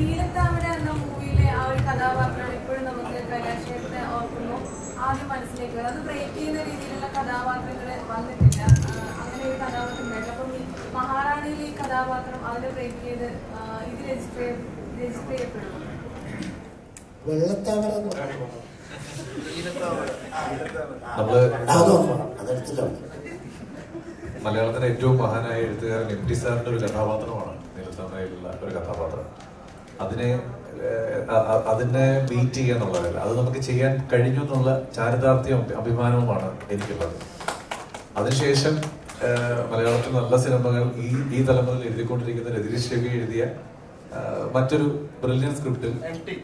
നീലത്താമര എന്ന മൂവിയിലെ ആ ഒരു കഥാപാത്രമാണ് ഇപ്പോഴും നമുക്ക് കൈലാശത്തെ ഓർക്കുമ്പോൾ ആദ്യം മനസ്സിലേക്ക് വരും അത് ബ്രേക്ക് ചെയ്യുന്ന രീതിയിലുള്ള കഥാപാത്രങ്ങൾ വന്നിട്ടില്ല ആ, അങ്ങനെ ഒരു കഥാപാത്രം ഉണ്ടായില്ല അപ്പം ഈ മഹാറാണിയിലെ ഈ കഥാപാത്രം അതിനെ ബ്രേക്ക് ചെയ്ത് ആ, ഇത് രജിസ്റ്റർ രജിസ്റ്റർ ചെയ്യപ്പെടുന്നു വെള്ളത്താമര എന്ന് പറയുന്നത് നമ്മള് അതൊന്നും അതെടുത്തിട്ടാണ് മലയാളത്തിലെ ഏറ്റവും മഹാനായ എഴുത്തുകാരൻ എം ടി സാറിന്റെ ഒരു കഥാപാത്രമാണ് നിലത്തമ്മയിലുള്ള ഒരു കഥാപാത്രം അതിനെ ഏഹ്, അ- അ- അതിനെ ബീറ്റ് ചെയ്യുക എന്നുള്ളതല്ല അത് നമുക്ക് ചെയ്യാൻ കഴിഞ്ഞു എന്നുള്ള ചാരിതാർത്ഥ്യവും അഭിമാനവുമാണ് എനിക്കുള്ളത് അതിനുശേഷം ഏഹ്, മലയാളത്തിൽ നല്ല സിനിമകൾ ഈ ഈ തലമുറയിൽ എഴുതിക്കൊണ്ടിരിക്കുന്ന രതീഷ് രവി എഴുതിയ ഏഹ്, മറ്റൊരു ബ്രില്യൻ സ്ക്രിപ്റ്റിൽ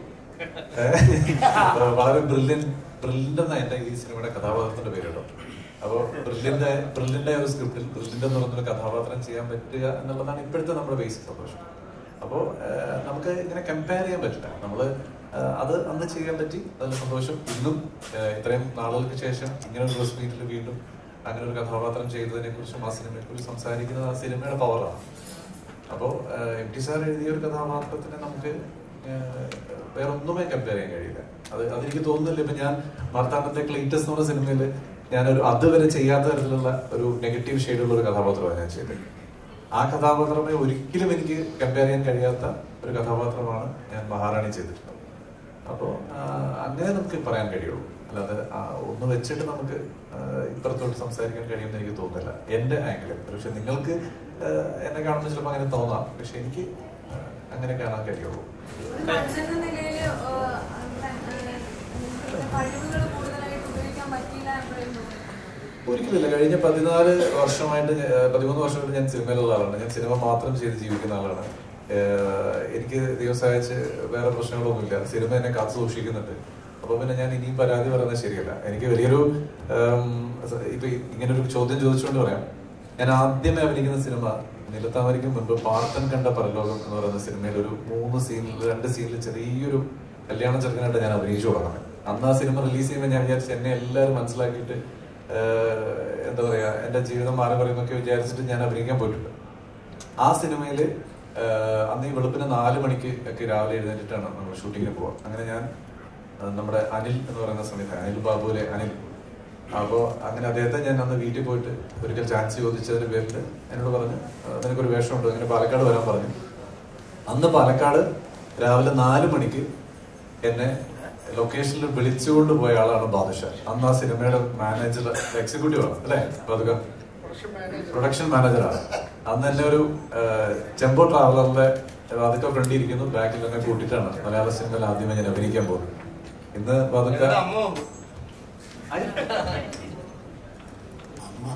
ഏഹ്, വളരെ ബ്രില്യൻ ബ്രില്യൻ്റ് എന്ന എന്റെ ഈ സിനിമയുടെ കഥാപാത്രത്തിന്റെ പേര് കേട്ടോ അപ്പോൾ ബ്രില്യൻ്റ് ബ്രില്യൻ്റ് ആയ ഒരു സ്ക്രിപ്റ്റിൽ ബ്രില്യൻ്റ് എന്ന് പറയുന്ന ഒരു കഥാപാത്രം ചെയ്യാൻ പറ്റുക എന്നുള്ളതാണ് ഇപ്പോഴത്തെ നമ്മുടെ ബേസിക് സന്തോഷം അപ്പോൾ നമുക്ക് ഇങ്ങനെ കമ്പയർ ചെയ്യാൻ പറ്റില്ല നമ്മൾ അത് അന്ന് ചെയ്യാൻ പറ്റി അതിൽ സന്തോഷം ഇന്നും ഏഹ്, ഇത്രയും നാളുകൾക്ക് ശേഷം ഇങ്ങനെ ഒരു പ്രസ് മീറ്റിൽ വീണ്ടും അങ്ങനെ ഒരു കഥാപാത്രം ചെയ്തതിനെ കുറിച്ചും ആ സിനിമയെ കുറിച്ച് സംസാരിക്കുന്നത് ആ സിനിമയുടെ പവറാണ് അപ്പോൾ എം ടി സാർ എഴുതിയ ഒരു കഥാപാത്രത്തിനെ നമുക്ക് ഏഹ്, വേറെ ഒന്നുമേ കമ്പയർ ചെയ്യാൻ കഴിയില്ല അത് അതെനിക്ക് തോന്നുന്നില്ല ഇപ്പൊ ഞാൻ മാർത്താണ്ഡത്തെ ക്ലീറ്റസ് എന്ന് പറഞ്ഞ സിനിമയിൽ ഞാനൊരു അതുവരെ ചെയ്യാത്ത തരത്തിലുള്ള ഒരു നെഗറ്റീവ് ഷെയ്ഡുള്ള ഒരു കഥാപാത്രമാണ് ഞാൻ ചെയ്തത് ആ കഥാപാത്രമെ ഒരിക്കലും എനിക്ക് കമ്പയർ ചെയ്യാൻ കഴിയാത്ത ഒരു കഥാപാത്രമാണ് ഞാൻ മഹാറാണി ചെയ്തിട്ടുള്ളത് അപ്പോൾ അങ്ങനെ നമുക്ക് പറയാൻ കഴിയുള്ളൂ അല്ലാതെ ആ, ഒന്ന് വെച്ചിട്ട് നമുക്ക് ആ, ഇപ്പുറത്തോട്ട് സംസാരിക്കാൻ കഴിയുമെന്ന് എനിക്ക് തോന്നുന്നില്ല എന്റെ ആംഗിളിൽ പക്ഷെ നിങ്ങൾക്ക് ആ, എന്നെ കാണുമ്പോൾ ചിലപ്പോൾ അങ്ങനെ തോന്നാം പക്ഷെ എനിക്ക് ആ, അങ്ങനെ കാണാൻ കഴിയുള്ളൂ ഒരു നടൻ എന്ന നിലയിൽ കഴിവുകൾ കൂടുതലായിട്ട് ഉപയോഗിക്കാൻ പറ്റിയില്ല എപ്പോഴും തോന്നുന്നു ഒരിക്കലില്ല കഴിഞ്ഞ പതിനാല് വർഷമായിട്ട് ഞാൻ- പതിമൂന്ന് വർഷമായിട്ട് ഞാൻ സിനിമയിലുള്ള ആളാണ് ഞാൻ സിനിമ മാത്രം ചെയ്ത് ജീവിക്കുന്ന ആളാണ് ഏഹ് എനിക്ക് ദൈവം സഹായിച്ച് വേറെ പ്രശ്നങ്ങളൊന്നുമില്ല സിനിമ എന്നെ കാത്തു സൂക്ഷിക്കുന്നുണ്ട് അപ്പൊ പിന്നെ ഞാൻ ഇനിയും പരാതി പറയുന്നത് ശരിയല്ല എനിക്ക് വലിയൊരു ഏം, ഇപ്പൊ ഇങ്ങനെ ഒരു ചോദ്യം ചോദിച്ചുകൊണ്ട് പറയാം ഞാൻ ആദ്യമേ അഭിനയിക്കുന്ന സിനിമ നിലത്താമരിക്കും മുൻപ് പാർത്തൻ കണ്ട പരലോകം എന്ന് പറയുന്ന സിനിമയിൽ ഒരു മൂന്ന് സീനിൽ രണ്ട് സീനിൽ ചെറിയൊരു കല്യാണ ചെറുക്കനായിട്ട് ഞാൻ അഭിനയിച്ചു തുടങ്ങുന്നത് അന്ന് ആ സിനിമ റിലീസ് ചെയ്യുമ്പോൾ ഞാൻ വിചാരിച്ചു എന്നെ എല്ലാവരും മനസ്സിലാക്കിയിട്ട് ഏഹ്, എന്താ പറയാ എന്റെ ജീവിതം മാറി പറയുന്നൊക്കെ വിചാരിച്ചിട്ട് ഞാൻ അഭിനയിക്കാൻ പോയിട്ടുണ്ട് ആ സിനിമയിൽ അന്ന് ഈ വെളുപ്പിന് നാല് മണിക്ക് ഒക്കെ രാവിലെ എഴുന്നേറ്റിട്ടാണ് നമ്മൾ ഷൂട്ടിങ്ങിന് പോവാ അങ്ങനെ ഞാൻ ആ, നമ്മുടെ അനിൽ എന്ന് പറയുന്ന സംവിധാനം അനിൽ ബാബുവിലെ അനിൽ അപ്പോൾ അങ്ങനെ അദ്ദേഹത്തെ ഞാൻ അന്ന് വീട്ടിൽ പോയിട്ട് ഒരിക്കൽ ചാൻസ് ചോദിച്ചതിന്റെ പേരിൽ എന്നോട് പറഞ്ഞു "ആ, നിനക്കൊരു വേഷമുണ്ട് അങ്ങനെ പാലക്കാട് വരാൻ പറഞ്ഞു അന്ന് പാലക്കാട് രാവിലെ നാല് മണിക്ക് എന്നെ ലൊക്കേഷനിൽ വിളിച്ചുകൊണ്ട് പോയ ആളാണ് ബാദുഷാ അന്ന് ആ സിനിമയുടെ മാനേജർ എക്സിക്യൂട്ടീവ് ആണ് അല്ലേ ബാദുക പ്രൊഡക്ഷൻ മാനേജറാണ് അന്ന് എന്നെ ഒരു ചെമ്പോ ട്രാവലറിന്റെ അതൊക്കെ ഫ്രണ്ടിൽ ഇരിക്കുന്നു ബാക്കിൽ എന്നെ കൂട്ടിയിട്ടാണ് മലയാള സിനിമയിൽ ആദ്യമേ ഞാൻ അഭിനയിക്കാൻ പോകുന്നത് ഇന്ന് ബാദുക്ക അമ്മ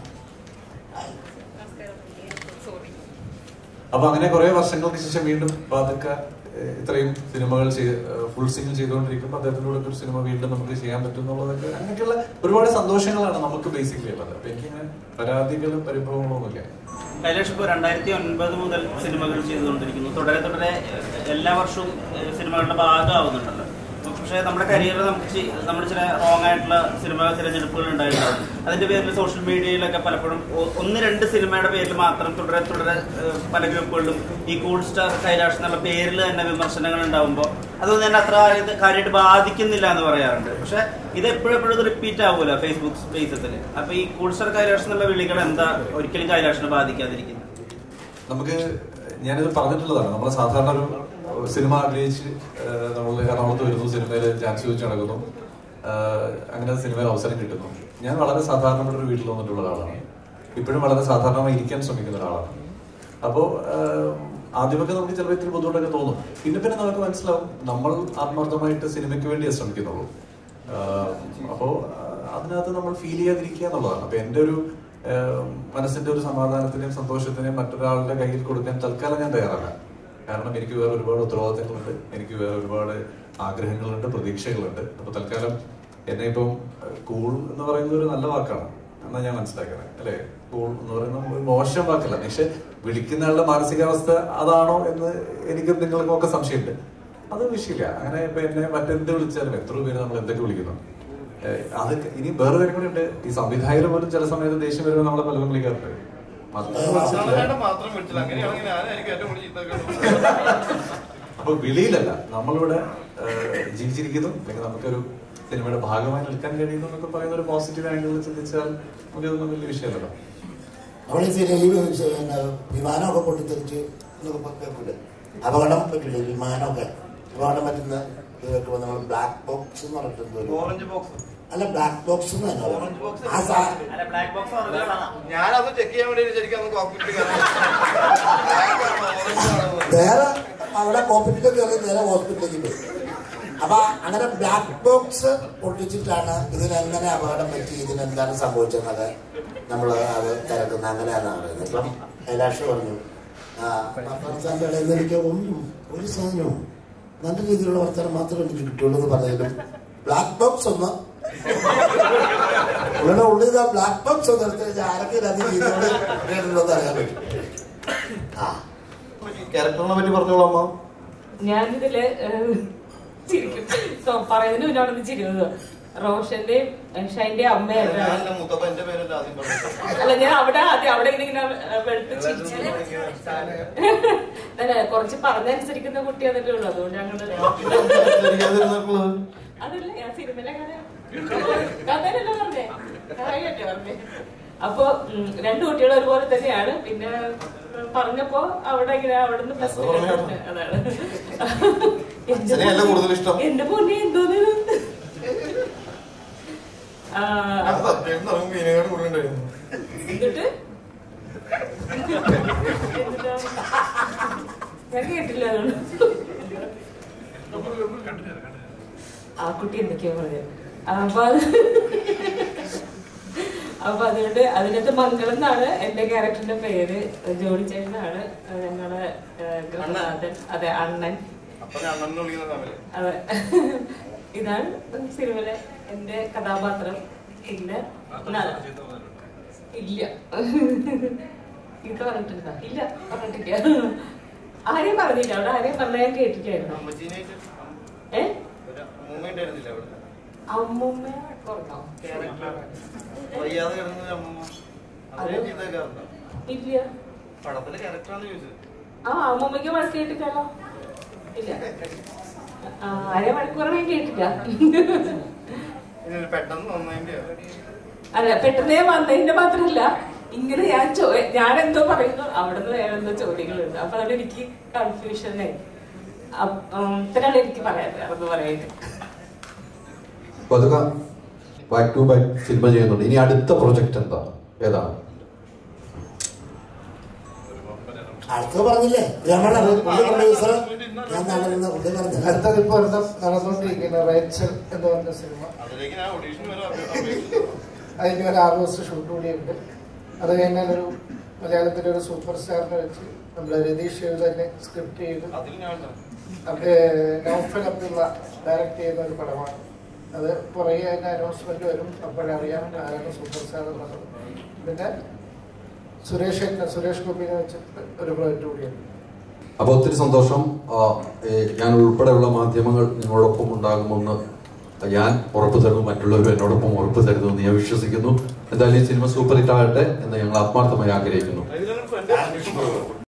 അപ്പൊ അങ്ങനെ കുറെ വർഷങ്ങൾക്ക് ശേഷം വീണ്ടും ബാദുക്ക ഏഹ്, ഇത്രയും സിനിമകൾ ഫുൾ സിംഗിൾ ചെയ്തുകൊണ്ടിരിക്കുമ്പോൾ അദ്ദേഹത്തിലൂടെ ഒരു സിനിമ വീണ്ടും നമുക്ക് ചെയ്യാൻ പറ്റും എന്നുള്ളതൊക്കെ അങ്ങനെയൊക്കെയുള്ള ഒരുപാട് സന്തോഷങ്ങളാണ് നമുക്ക് ബേസിക്കലി ഉള്ളത് അപ്പൊ എനിക്കിങ്ങനെ പരാതികളും പരിഭവങ്ങളും ഒന്നുമില്ല കൈലാഷ് ഇപ്പോൾ രണ്ടായിരത്തി ഒൻപത് മുതൽ സിനിമകൾ ചെയ്തുകൊണ്ടിരിക്കുന്നു തുടരെ തുടരെ എഹ്, എല്ലാ വർഷവും എഹ്, സിനിമകളുടെ ഭാഗമാവുന്നുണ്ടല്ലോ പക്ഷേ നമ്മുടെ കരിയറിൽ നമുക്ക് ചി- നമ്മൾ ചില റോങ് ആയിട്ടുള്ള സിനിമ തിരഞ്ഞെടുപ്പുകൾ ഉണ്ടായിട്ടുണ്ടാവും അതിന്റെ പേരിൽ സോഷ്യൽ മീഡിയയിലൊക്കെ പലപ്പോഴും ഒ- ഒന്ന് രണ്ട് സിനിമയുടെ പേരിൽ മാത്രം തുടരെ തുടരെ ഏഹ്, പല ഗ്രൂപ്പുകളിലും ഈ കൂൾ സ്റ്റാർ കൈലാഷ് എന്നുള്ള പേരിൽ തന്നെ വിമർശനങ്ങൾ ഉണ്ടാവുമ്പോൾ അതൊന്നും തന്നെ അത്ര ഇത് കാര്യമായിട്ട് ബാധിക്കുന്നില്ല എന്ന് പറയാറുണ്ട് പക്ഷെ ഇത് എപ്പോഴും എപ്പോഴും റിപ്പീറ്റ് ആവുമല്ലോ ഫേസ്ബുക്ക് സ്പേസസിൽ അപ്പൊ ഈ കൂൾ സ്റ്റാർ കൈലാഷ് എന്നുള്ള വിളികൾ എന്താ ഒരിക്കലും കൈലാഷിനെ ബാധിക്കാതിരിക്കുന്നത് നമുക്ക് ഞാനിത് പറഞ്ഞിട്ടുള്ളതാണ് നമ്മൾ സാധാരണ ഒരു സിനിമ അഭിനയിച്ച് നമ്മൾ എറണാകുളത്ത് വരുന്നു സിനിമയിൽ ചാൻസ് ചോദിച്ച് നടക്കുന്നു ആഹ് അങ്ങനെ സിനിമയിൽ അവസരം കിട്ടുന്നു ഞാൻ വളരെ സാധാരണപ്പെട്ട ഒരു വീട്ടിൽ വന്നിട്ടുള്ള ഒരാളാണ് ഇപ്പോഴും വളരെ സാധാരണമായി ഇരിക്കാൻ ശ്രമിക്കുന്ന ഒരാളാണ് അപ്പോൾ ആദ്യമൊക്കെ നമുക്ക് ചിലപ്പോൾ ഇത്തിരി ബുദ്ധിമുട്ടൊക്കെ തോന്നും പിന്നെ പിന്നെ നമുക്ക് മനസ്സിലാവും നമ്മൾ ആത്മാർത്ഥമായിട്ട് സിനിമയ്ക്ക് വേണ്ടിയേ ശ്രമിക്കുന്നുള്ളൂ ആഹ് അപ്പോ ആഹ് അതിനകത്ത് നമ്മൾ ഫീൽ ചെയ്യാതിരിക്കുക എന്നുള്ളതാണ് അപ്പൊ എന്റെ ഒരു ആഹ് മനസ്സിന്റെ ഒരു സമാധാനത്തിനെയും സന്തോഷത്തിനെയും മറ്റൊരാളുടെ കയ്യിൽ കൊടുക്കാൻ തൽക്കാലം ഞാൻ തയ്യാറല്ല കാരണം എനിക്ക് വേറെ ഒരുപാട് ഉത്തരവാദിത്തങ്ങളുണ്ട് എനിക്ക് വേറെ ഒരുപാട് ആഗ്രഹങ്ങളുണ്ട് പ്രതീക്ഷകളുണ്ട് അപ്പൊ തൽക്കാലം എന്നെ ഇപ്പം കൂൾ എന്ന് പറയുന്നത് ഒരു നല്ല വാക്കാണ് എന്നാ ഞാൻ മനസ്സിലാക്കുന്നത് അല്ലെ കൂൾ എന്ന് പറയുന്നത് ഒരു മോശം വാക്കല്ല പക്ഷെ വിളിക്കുന്ന ആളുടെ മാനസികാവസ്ഥ അതാണോ എന്ന് എനിക്ക് നിങ്ങൾക്കൊക്കെ സംശയമുണ്ട് അത് വിഷയമില്ല അങ്ങനെ ഇപ്പൊ എന്നെ മറ്റെന്ത് വിളിച്ചാലും എത്ര പേര് നമ്മൾ എന്തൊക്കെ വിളിക്കുന്നു ഏഹ് അത് ഇനി വേറെ കാര്യം കൂടി ഉണ്ട് ഈ സംവിധായകർ പോലും ചില സമയത്ത് ദേഷ്യം വരുമ്പോൾ നമ്മളെ പലരും വിളിക്കാറുണ്ട് മറ്റൊന്നും വിളിച്ചിട്ടില്ല. മാത്രം വിളിച്ചില്ല അങ്ങനെയാണെങ്കിൽ ഞാനായിരിക്കും ഏറ്റവും കൂടുതൽ ചീത്ത കേൾക്കുന്നത്. അപ്പൊ വിളിയിലല്ല നമ്മളിവിടെ ഏഹ്, ജീവിച്ചിരിക്കുന്നു അല്ലെങ്കിൽ നമുക്കൊരു സിനിമയുടെ ഭാഗമായി നിൽക്കാൻ കഴിയുന്നു എന്നൊക്കെ പറയുന്ന ഒരു പോസിറ്റീവ് ആംഗിളിൽ ചിന്തിച്ചാൽ നമുക്കിതൊന്നും വലിയ വിഷയമല്ലല്ലോ അവിടെ ഈ സിനിമ- ഈ പിന്നെ വിമാനമൊക്കെ പൊട്ടിത്തെറിച്ച് എന്നൊക്കെ പ- കേൾക്കൂലേ അപകടം പറ്റില്ലേ വിമാനമൊക്കെ അപകടം പറ്റുന്ന ഇത് കേൾക്കുമ്പോൾ നമ്മൾ ബ്ലാക്ക് ബോക്സ് എന്ന് പറഞ്ഞിട്ട് എന്തോ ഒരു- ഓറഞ്ച് ബോക്സ് അല്ല ബ്ലാക്ക് ബോക്സ് എന്ന് തന്നെ ഓറഞ്ച് ബോക്സ് ആ സാ അല്ല ബ്ലാക്ക് ബോക്സ് അറിയാം ഞാനത് ചെക്ക് ചെയ്യാൻ വേണ്ടി ശരിക്കും അന്ന് കോക്പിറ്റ് വേറെ അവിടെ കോപ്പിറ്റിൽ കയറി നേരെ ഹോസ്പിറ്റലിലേക്ക് പോയി അപ്പൊ അങ്ങനെ ബ്ലാക്ക് ബോക്സ് പൊട്ടിച്ചിട്ടാണ് ഇതിനെങ്ങനെ അപകടം പറ്റി ഇതിനെന്താണ് സംഭവിച്ചതെന്നൊക്കെ നമ്മൾ അത് തിരക്കുന്ന അങ്ങനെയാണ് പറയുന്നത് ഇപ്പം കൈലാഷ് പറഞ്ഞു ആ വർത്തമാനത്തിന്റെ ഇടയിൽ നിന്ന് എനിക്ക് ഒന്നും ഒരു സാധനവും നല്ല രീതിയിലുള്ള വർത്തമാനം മാത്രമേ എനിക്ക് കിട്ടുള്ളൂ എന്ന് പറഞ്ഞാലും ബ്ലാക്ക് ബോക്സ് ഒന്ന് ഉള്ളിടെ ഉള്ളിൽ ആ ബ്ലാക്ക് ബോക്സ് ഒന്ന് എടുത്ത് കഴിഞ്ഞാൽ ആരൊക്കെ അത് ചെയ്തോട് കേട്ടിട്ടുണ്ടെന്ന് അറിയാൻ പറ്റും ആ ക്യാരക്ടറിനെ പറ്റി പറഞ്ഞോളൂ അമ്മ ഞാനിതില് ഏഹ്, ചിരിക്കും സോ പറയുന്നതിന് മുന്നാണ് ചിരിക്കുന്നത് റോഷന്റെയും ഏഹ്, ഷൈന്റെ അമ്മയായിട്ടാണ് ഞാനല്ല മുത്തപ്പ എന്റെ പേരല്ല ആദ്യം പറഞ്ഞു അല്ല ഞാൻ അവിടെ ആദ്യം അവിടെ ഇങ്ങനെ ഇങ്ങനെ ഏഹ്, വെളുത്ത് ചിരിച്ചു അല്ല കുറച്ച് പറഞ്ഞനുസരിക്കുന്ന കുട്ടി എന്നിട്ടേ ഉള്ളൂ അതുകൊണ്ട് ഞങ്ങള് അതല്ല ഞാൻ സിനിമയിലെ കഥ കഥയിലല്ല പറഞ്ഞേ കഥയല്ലേ പറഞ്ഞേ അപ്പൊ ഉം, രണ്ടു കുട്ടികൾ ഒരുപോലെ തന്നെയാണ് പിന്നെ ഉം, പറഞ്ഞപ്പോ അവിടെ ഇങ്ങനെ അവിടെ നിന്ന് അത് പറഞ്ഞതാണ്. അതാണ് അച്ഛനെയല്ലേ കൂടുതൽ ഇഷ്ടം? എന്റെ പൊന്നെ എന്തോന്ന് ആ, അത് സത്യം നമുക്ക് മീനങ്ങാട് കൂടെ ഉണ്ടായിരുന്നു എന്നിട്ട് എന്നിട്ടാ? ഞാൻ കേട്ടില്ല അതുകൊണ്ട് ആ കുട്ടി എന്തൊക്കെയാ പറഞ്ഞത് അപ്പൊ അത് അപ്പൊ അതുകൊണ്ട് അതിനകത്ത് മംഗളം എന്നാണ് എന്റെ ക്യാരക്ടറിന്റെ പേര് ജോണി ചേട്ടനാണ് ഞങ്ങളെ ഏഹ്, ഗൃഹനാഥൻ അതെ അണ്ണൻ അപ്പൊ ഞാൻ അണ്ണനെ വിളിക്കുന്ന ഫാമിലി അതെ ഇതാണ് സിനിമയിലെ എന്റെ കഥാപാത്രം പിന്നെ ന- ഇല്ല ഇത് പറഞ്ഞിട്ടുണ്ടാ ഇല്ല പറഞ്ഞിട്ടില്ല ആരെയും പറഞ്ഞില്ല അവിടെ ആരെയും പറഞ്ഞ ഞാൻ കേട്ടിട്ടായിരുന്നു അമ്മച്ചീനായിട്ട് ഏ ഒരു അമ്മൂമ്മ ഉണ്ടായിരുന്നില്ല അവിടെ അമ്മൂമ്മ പറഞ്ഞോ വയ്യാതെ കിടന്ന ഒരു അമ്മൂമ്മ അതിനെ അത് ചെയ്തേക്കാറുണ്ടോ ഇല്ല പടത്തിലെ ക്യാരക്ടറാണ് ചോദിച്ചത് ആ അമ്മൂമ്മയ്ക്ക് വഴക്ക് കേട്ടില്ലല്ലോ ഇല്ല ആ, ആരെയും വഴക്ക് പറയാൻ കേട്ടില്ല ഇനി ഒരു പെട്ടെന്ന് വന്നതിന്റെ അല്ല പെട്ടെന്ന് ഞാൻ വന്നതിന്റെ മാത്രമല്ല ഇങ്ങനെ ഞാൻ ചോ ഞാൻ എന്തോ പറയുന്നു അവിടെ നിന്ന് വേറെ എന്തോ ചോദ്യങ്ങളുണ്ട് അപ്പൊ അതുകൊണ്ട് എനിക്ക് കൺഫ്യൂഷനായി ഇത്രയാണ് എനിക്ക് പറയാൻ വേറെ പറയാനായിട്ട് പതുക ബാക്ക് ടു ബാക്ക് സിനിമ ചെയ്യുന്നുണ്ട് ഇനി അടുത്ത പ്രൊജക്ട് എന്താ ഏതാണ് അടുത്ത് പറഞ്ഞില്ലേ രമണ പുള്ളി പ്രൊഡ്യൂസർ ഞാൻ നടന്ന പുള്ളി പറഞ്ഞു അടുത്തത് ഇപ്പൊ നടന്നുകൊണ്ടിരിക്കുന്ന റേച്ചൽ എന്ന് പറഞ്ഞ സിനിമ അതിലേക്ക് ഞാൻ ഓഡീഷൻ വരെ അപേ- അപേക്ഷിച്ചു അതിന്റെ ഒരു ആറ് ദിവസത്തെ ഷൂട്ട് കൂടിയുണ്ട് അത് കഴിഞ്ഞാൽ ഒരു മലയാളത്തിലെ ഒരു സൂപ്പർ സ്റ്റാറിനെ വെച്ച് നമ്മുടെ രതീഷ് ശിവ് തന്നെ സ്ക്രിപ്റ്റ് ചെയ്ത് അതിൽ ഞാൻ ഉണ്ടാവും. അത് നൗഫൽ അബ്ദുള്ള ഡയറക്ട് ചെയ്യുന്ന ഒരു പടമാണ് അത് പുറകെ അതിന്റെ അനൗൺസ്മെന്റ് വരും അപ്പോഴറിയാം ആരാണ് സൂപ്പർ സ്റ്റാർ എന്നുള്ളത് പിന്നെ സുരേഷ് ഏട്ടനെ സുരേഷ് ഗോപിനെ വെച്ചിട്ട് ഒരു പ്രോജക്റ്റ് കൂടിയുണ്ട് അപ്പോൾ ഒത്തിരി സന്തോഷം ആ, ഏ, ഞാൻ ഉൾപ്പെടെയുള്ള മാധ്യമങ്ങൾ നിങ്ങളോടൊപ്പം ഉണ്ടാകുമെന്ന് ഞാൻ ഉറപ്പ് തരുന്നു മറ്റുള്ളവരും എന്നോടൊപ്പം ഉറപ്പ് തരുന്നു ഞാൻ വിശ്വസിക്കുന്നു എന്തായാലും ഈ സിനിമ സൂപ്പർ ഹിറ്റ് ആകട്ടെ എന്ന് ഞങ്ങൾ ആത്മാർത്ഥമായി ആഗ്രഹിക്കുന്നു ഇതിലൊരു friend